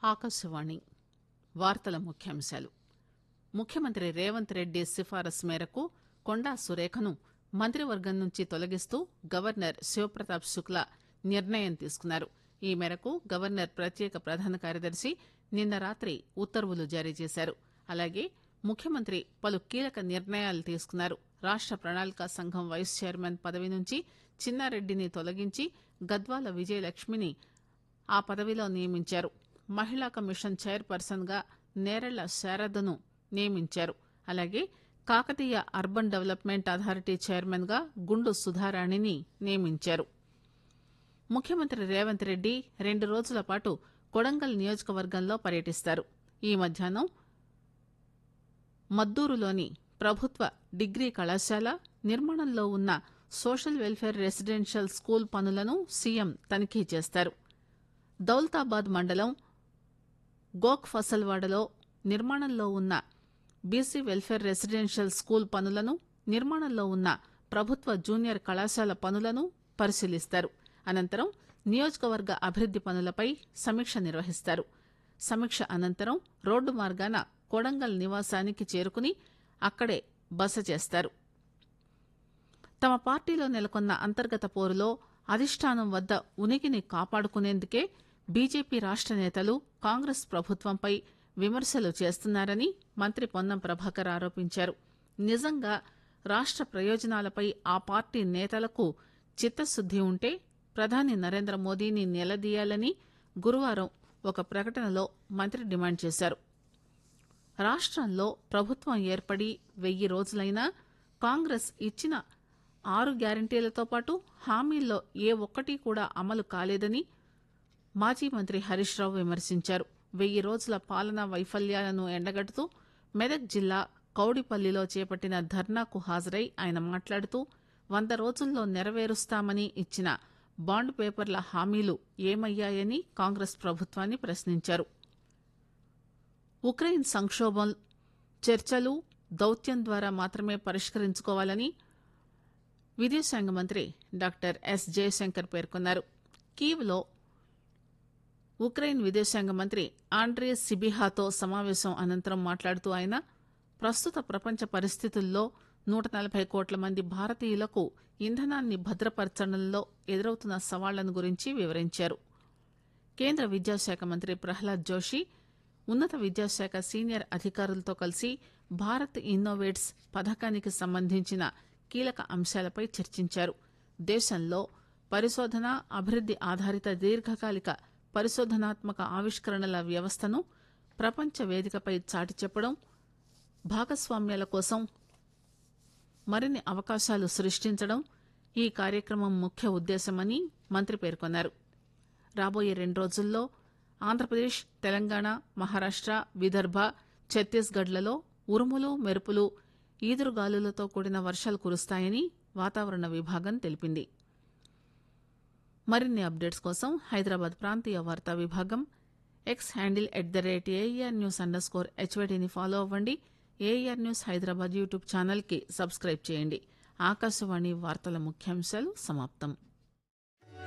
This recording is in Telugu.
ఆకాశవాణి వార్తల ముఖ్యాంశాలు ముఖ్యమంత్రి రేవంత్ రెడ్డి సిఫారసు మేరకు కొండా సురేఖను మంత్రివర్గం నుంచి తొలగిస్తూ గవర్నర్ శివప్రతాప్ శుక్లా నిర్ణయం తీసుకున్నారు ఈ మేరకు గవర్నర్ ప్రత్యేక ప్రధాన కార్యదర్శి నిన్న రాత్రి ఉత్తర్వులు జారీ చేశారు అలాగే ముఖ్యమంత్రి పలు కీలక నిర్ణయాలు తీసుకున్నారు రాష్ట ప్రణాళికా సంఘం వైస్ చైర్మన్ పదవి నుంచి చిన్నారెడ్డిని తొలగించి గద్వాల విజయలక్ష్మిని ఆ పదవిలో నియమించారు మహిళా కమిషన్ చైర్పర్సన్ గా నేరెళ్ల శారదను నియమించారు అలాగే Kakatiya urban development authority chairman గా గుండు సుధారాణిని నియమించారు ముఖ్యమంత్రి రేవంత్ రెడ్డి రెండు రోజుల పాటు కొడంగల్ నియోజకవర్గంలో పర్యటిస్తారు ఈ మధ్యాహ్నం మద్దూరులోని ప్రభుత్వ డిగ్రీ కళాశాల నిర్మాణంలో ఉన్న సోషల్ వెల్ఫేర్ రెసిడెన్షియల్ స్కూల్ పనులను సీఎం తనిఖీ చేస్తారు దౌలతాబాద్ మండలం గోక్ ఫసల్వాడలో నిర్మాణంలో ఉన్న బీసీ వెల్ఫేర్ రెసిడెన్షియల్ స్కూల్ పనులను నిర్మాణంలో ఉన్న ప్రభుత్వ జూనియర్ కళాశాల పనులను పరిశీలిస్తారు అనంతరం నియోజకవర్గ అభివృద్ది పనులపై సమీక్ష నిర్వహిస్తారు సమీక్ష అనంతరం రోడ్డు మార్గాన కొడంగల్ నివాసానికి చేరుకుని అక్కడే బస చేస్తారు తమ పార్టీలో నెలకొన్న అంతర్గత పోరులో అధిష్టానం వద్ద ఉనికిని కాపాడుకునేందుకే బీజేపీ రాష్ట నేతలు కాంగ్రెస్ ప్రభుత్వంపై విమర్శలు చేస్తున్నారని మంత్రి పొన్నం ప్రభాకర్ ఆరోపించారు నిజంగా రాష్ట ప్రయోజనాలపై ఆ పార్టీ నేతలకు చిత్తశుద్ది ఉంటే ప్రధాని నరేంద్ర మోదీని నిలదీయాలని గురువారం ఒక ప్రకటనలో మంత్రి డిమాండ్ చేశారు రాష్టంలో ప్రభుత్వం ఏర్పడి వెయ్యి రోజులైనా కాంగ్రెస్ ఇచ్చిన ఆరు గ్యారంటీలతో పాటు హామీల్లో ఏ ఒక్కటి కూడా అమలు కాలేదని మాజీ మంత్రి హరీష్ రావు విమర్శించారు వెయ్యి రోజుల పాలనా వైఫల్యాలను ఎండగడుతూ మెదక్ జిల్లా కౌడిపల్లిలో చేపట్టిన ధర్నాకు హాజరై ఆయన మాట్లాడుతూ వంద రోజుల్లో నెరవేరుస్తామని ఇచ్చిన బాండ్ పేపర్ల హామీలు ఏమయ్యాయని కాంగ్రెస్ ప్రభుత్వాన్ని ప్రశ్నించారు ఉక్రెయిన్ సంక్షోభం చర్చలు దౌత్యం ద్వారా మాత్రమే పరిష్కరించుకోవాలని విదేశాంగ మంత్రి డాక్టర్ ఎస్ జయశంకర్ పేర్కొన్నారు కీవ్లో ఉక్రెయిన్ విదేశాంగ మంత్రి ఆండ్రే సిబిహాతో సమావేశం అనంతరం మాట్లాడుతూ ఆయన ప్రస్తుత ప్రపంచ పరిస్థితుల్లో నూట నలభై కోట్ల మంది భారతీయులకు ఇంధనాన్ని భద్రపరచడంలో ఎదురవుతున్న సవాళ్లను గురించి వివరించారు కేంద్ర విద్యాశాఖ మంత్రి ప్రహ్లాద్ జోషి ఉన్నత విద్యాశాఖ సీనియర్ అధికారులతో కలిసి భారత్ ఇన్నోవేట్స్ పథకానికి సంబంధించిన కీలక అంశాలపై చర్చించారు దేశంలో పరిశోధన అభివృద్ది ఆధారిత దీర్ఘకాలిక పరిశోధనాత్మక ఆవిష్కరణల వ్యవస్థను ప్రపంచ వేదికపై చాటి చెప్పడం భాగస్వామ్యాల కోసం మరిన్ని అవకాశాలు సృష్టించడం ఈ కార్యక్రమం ముఖ్య ఉద్దేశమని మంత్రి పేర్కొన్నారు రాబోయే రెండు రోజుల్లో ఆంధ్రప్రదేశ్ తెలంగాణ మహారాష్ట విదర్భ ఛత్తీస్గఢ్లలో ఉరుములు మెరుపులు ఈదురుగాలులతో కూడిన వర్షాలు కురుస్తాయని వాతావరణ విభాగం తెలిపింది మరిన్ని అప్డేట్స్ కోసం హైదరాబాద్ ప్రాంతీయ వార్తా విభాగం X handle at the rate AR news under score హెచ్వైటీని ఫాలో అవ్వండి ఏఆర్ న్యూస్ హైదరాబాద్ యూట్యూబ్ ఛానల్కి సబ్స్క్రైబ్ చేయండి ఆకాశవాణి వార్తల ముఖ్యాంశాలు సమాప్తం